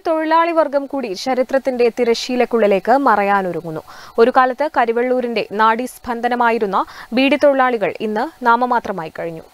തൊഴിലാളി വർഗം കൂടി ചരിത്രത്തിന്റെ തിരശീലക്കുള്ളിലേക്ക് മറയാനൊരുങ്ങുന്നു ഒരു കാലത്ത് കരിവെള്ളൂരിന്റെ നാഡീസ്പന്ദനമായിരുന്ന ബീഡി തൊഴിലാളികൾ ഇന്ന് നാമമാത്രമായി കഴിഞ്ഞു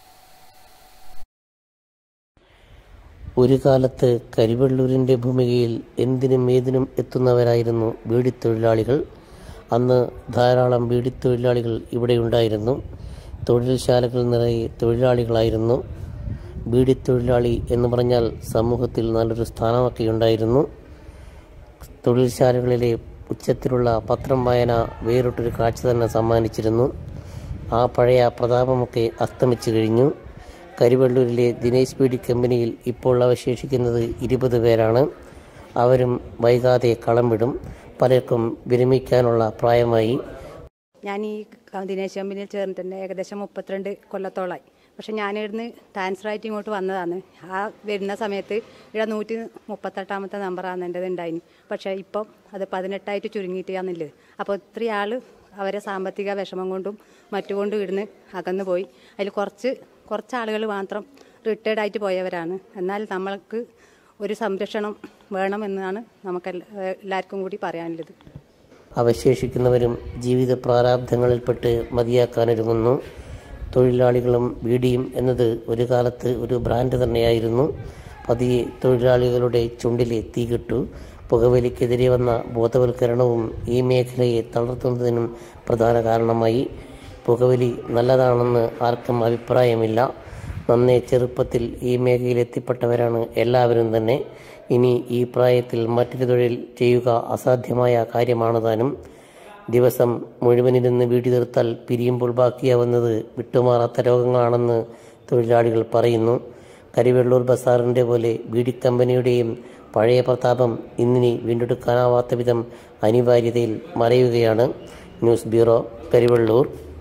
ഒരു കാലത്ത് കരിവെള്ളൂരിൻ്റെ ഭൂമികയിൽ എന്തിനും ഏതിനും എത്തുന്നവരായിരുന്നു ബീഡിത്തൊഴിലാളികൾ അന്ന് ധാരാളം ബീഡിത്തൊഴിലാളികൾ ഇവിടെയുണ്ടായിരുന്നു തൊഴിൽശാലകൾ നിറയെ തൊഴിലാളികളായിരുന്നു ബീഡിത്തൊഴിലാളി എന്ന് പറഞ്ഞാൽ സമൂഹത്തിൽ നല്ലൊരു സ്ഥാനമൊക്കെ ഉണ്ടായിരുന്നു തൊഴിൽശാലകളിലെ ഉച്ചത്തിലുള്ള പത്രം വായന വേറിട്ടൊരു കാഴ്ച തന്നെ സമ്മാനിച്ചിരുന്നു ആ പഴയ പ്രതാപമൊക്കെ അസ്തമിച്ചു കഴിഞ്ഞു കരിവള്ളൂരിലെ ദിനേശ് ബീഡി കമ്പനിയിൽ ഇപ്പോൾ അവശേഷിക്കുന്നത് ഇരുപത് പേരാണ് അവരും വൈകാതെ കളം വിടും പലർക്കും വിരമിക്കാനുള്ള പ്രായമായി ഞാൻ ഈ ദിനേശ് കമ്പനിയിൽ ചേർന്നിട്ടുണ്ട് ഏകദേശം മുപ്പത്തിരണ്ട് കൊല്ലത്തോളമായി പക്ഷെ ഞാനിവിടുന്ന് ട്രാൻസ്ഫറായിട്ട് ഇങ്ങോട്ട് വന്നതാണ് ആ വരുന്ന സമയത്ത് ഇവിടെ നൂറ്റി മുപ്പത്തെട്ടാമത്തെ നമ്പറാണ് എൻ്റെത് ഉണ്ടായിന് പക്ഷേ ഇപ്പം അത് പതിനെട്ടായിട്ട് ചുരുങ്ങിയിട്ടാന്നുള്ളത് അപ്പോൾ ഇത്രയും ആൾ അവരെ സാമ്പത്തിക വിഷമം കൊണ്ടും മറ്റുകൊണ്ടും ഇവിടുന്ന് അകന്നു പോയി അതിൽ കുറച്ച് കുറച്ച് ആളുകൾ മാത്രം റിട്ടയർഡ് ആയിട്ട് പോയവരാണ് എന്നാൽ നമ്മൾക്ക് ഒരു സംരക്ഷണം വേണമെന്നാണ് നമുക്ക് എല്ലാ- എല്ലാവർക്കും കൂടി പറയാനുള്ളത് അവശേഷിക്കുന്നവരും ജീവിത പ്രാരാബ്ധങ്ങളിൽപ്പെട്ട് മതിയാക്കാനൊരുങ്ങുന്നു തൊഴിലാളികളും ബീഡിയും എന്നത് ഒരു കാലത്ത് ഒരു ബ്രാൻഡ് തന്നെയായിരുന്നു പതിയെ തൊഴിലാളികളുടെ ചുണ്ടിലെ തീകിട്ടു പുകവലിക്കെതിരെ വന്ന ബോധവൽക്കരണവും ഈ മേഖലയെ തളർത്തുന്നതിനും പ്രധാന കാരണമായി പുകവലി നല്ലതാണെന്ന് ആർക്കും അഭിപ്രായമില്ല നന്നേ ചെറുപ്പത്തിൽ ഈ മേഖലയിൽ എത്തിപ്പെട്ടവരാണ് എല്ലാവരും തന്നെ ഇനി ഈ പ്രായത്തിൽ മറ്റൊരു തൊഴിൽ ചെയ്യുക അസാധ്യമായ കാര്യമാണ് താനും ദിവസം മുഴുവനിരുന്ന് വീടി തീർത്താൽ പിരിയുമ്പോൾ ബാക്കിയാവുന്നത് വിട്ടുമാറാത്ത രോഗങ്ങളാണെന്ന് തൊഴിലാളികൾ പറയുന്നു കരിവെള്ളൂർ ബസാറിൻ്റെ പോലെ ബീഡി കമ്പനിയുടെയും പഴയ പ്രതാപം ഇന്നിനി വീണ്ടെടുക്കാനാവാത്ത വിധം അനിവാര്യതയിൽ മറയുകയാണ് ന്യൂസ് ബ്യൂറോ കരിവെള്ളൂർ